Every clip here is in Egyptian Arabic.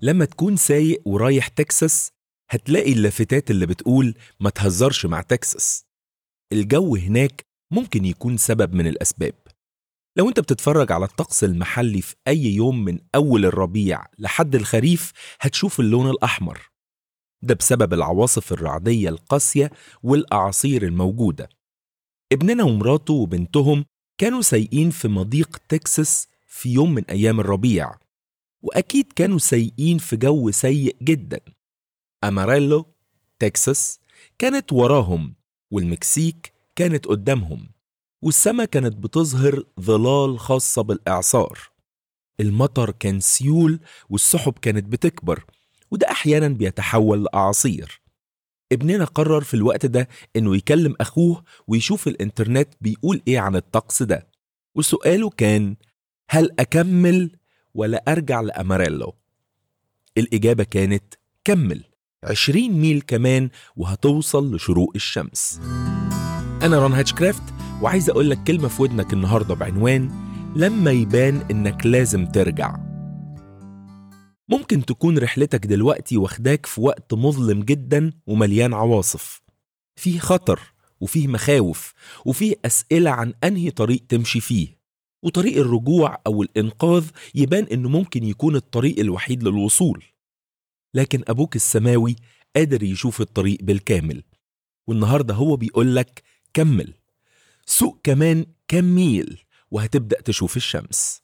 لما تكون سايق ورايح تكساس هتلاقي اللافتات اللي بتقول ما تهزرش مع تكساس الجو هناك ممكن يكون سبب من الأسباب لو انت بتتفرج على الطقس المحلي في أي يوم من أول الربيع لحد الخريف هتشوف اللون الأحمر ده بسبب العواصف الرعدية القاسية والأعاصير الموجودة ابننا ومراته وبنتهم كانوا سايقين في مضيق تكساس في يوم من أيام الربيع وأكيد كانوا سايقين في جو سيء جدا أماريلو تكساس كانت وراهم والمكسيك كانت قدامهم والسما كانت بتظهر ظلال خاصة بالإعصار المطر كان سيول والسحب كانت بتكبر وده أحيانا بيتحول لأعاصير ابننا قرر في الوقت ده إنه يكلم أخوه ويشوف الإنترنت بيقول إيه عن الطقس ده وسؤاله كان هل أكمل ولا أرجع لأماريلو؟ الإجابة كانت كمل 20 ميل كمان وهتوصل لشروق الشمس أنا رون هاتشكرافت وعايز أقول لك كلمة في ودنك النهاردة بعنوان لما يبان إنك لازم ترجع ممكن تكون رحلتك دلوقتي واخداك في وقت مظلم جدا ومليان عواصف فيه خطر وفيه مخاوف وفيه أسئلة عن أنهي طريق تمشي فيه وطريق الرجوع أو الإنقاذ يبان إنه ممكن يكون الطريق الوحيد للوصول لكن أبوك السماوي قادر يشوف الطريق بالكامل والنهاردة هو بيقولك كمل سوق كمان كام ميل وهتبدأ تشوف الشمس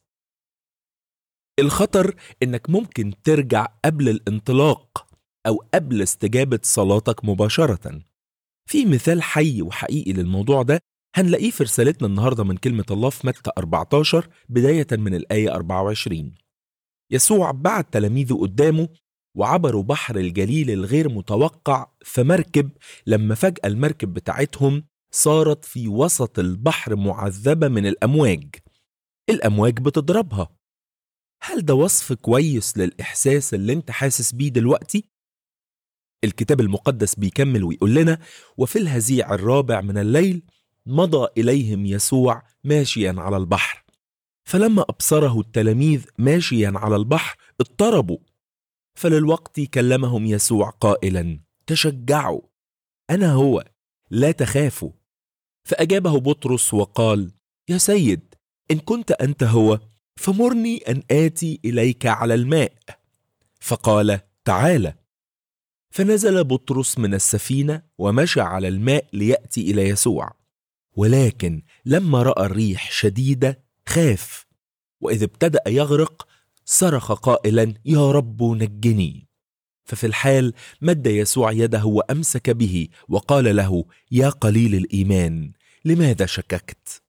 الخطر إنك ممكن ترجع قبل الانطلاق أو قبل استجابة صلاتك مباشرة في مثال حي وحقيقي للموضوع ده هنلاقيه في رسالتنا النهاردة من كلمة الله في متى 14 بداية من الآية 24 يسوع بعت تلاميذه قدامه وعبروا بحر الجليل الغير متوقع في مركب لما فجأة المركب بتاعتهم صارت في وسط البحر معذبة من الأمواج الأمواج بتضربها هل ده وصف كويس للإحساس اللي انت حاسس بيه دلوقتي؟ الكتاب المقدس بيكمل ويقول لنا وفي الهزيع الرابع من الليل مضى إليهم يسوع ماشيا على البحر فلما أبصره التلاميذ ماشيا على البحر اضطربوا فللوقت كلمهم يسوع قائلا تشجعوا أنا هو لا تخافوا فأجابه بطرس وقال يا سيد إن كنت أنت هو فمرني أن آتي إليك على الماء فقال تعال فنزل بطرس من السفينة ومشى على الماء ليأتي إلى يسوع ولكن لما رأى الريح شديدة خاف وإذ ابتدأ يغرق صرخ قائلا يا رب نجني ففي الحال مد يسوع يده وامسك به وقال له يا قليل الايمان لماذا شككت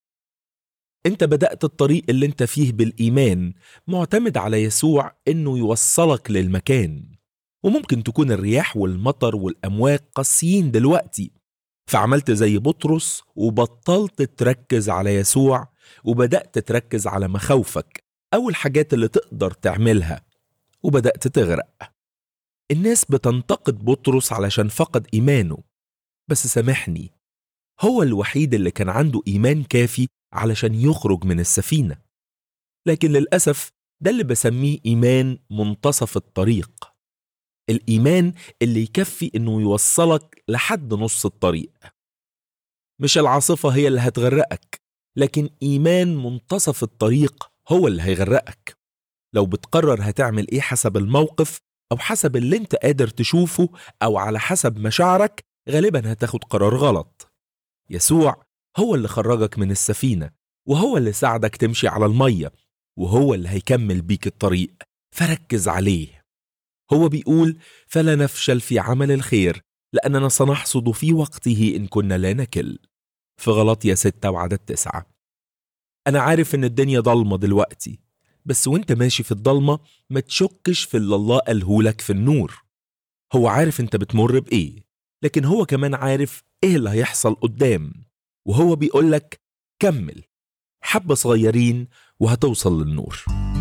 انت بدات الطريق اللي انت فيه بالايمان معتمد على يسوع انه يوصلك للمكان وممكن تكون الرياح والمطر والامواج قاسيين دلوقتي فعملت زي بطرس وبطلت تركز على يسوع وبدات تركز على مخاوفك أو الحاجات اللي تقدر تعملها وبدأت تغرق الناس بتنتقد بطرس علشان فقد إيمانه بس سامحني هو الوحيد اللي كان عنده إيمان كافي علشان يخرج من السفينة لكن للأسف ده اللي بسميه إيمان منتصف الطريق الإيمان اللي يكفي إنه يوصلك لحد نص الطريق مش العاصفة هي اللي هتغرقك لكن إيمان منتصف الطريق هو اللي هيغرقك لو بتقرر هتعمل ايه حسب الموقف او حسب اللي انت قادر تشوفه او على حسب مشاعرك غالبا هتاخد قرار غلط يسوع هو اللي خرجك من السفينة وهو اللي ساعدك تمشي على المية وهو اللي هيكمل بيك الطريق فركز عليه هو بيقول فلا نفشل في عمل الخير لأننا سنحصد في وقته إن كنا لا نكل في غلطية ستة وعدد تسعة أنا عارف إن الدنيا ضلمة دلوقتي بس وانت ماشي في الضلمة ما تشكش في اللي الله قالهولك في النور هو عارف انت بتمر بإيه لكن هو كمان عارف إيه اللي هيحصل قدام وهو بيقولك كمل حبة صغيرين وهتوصل للنور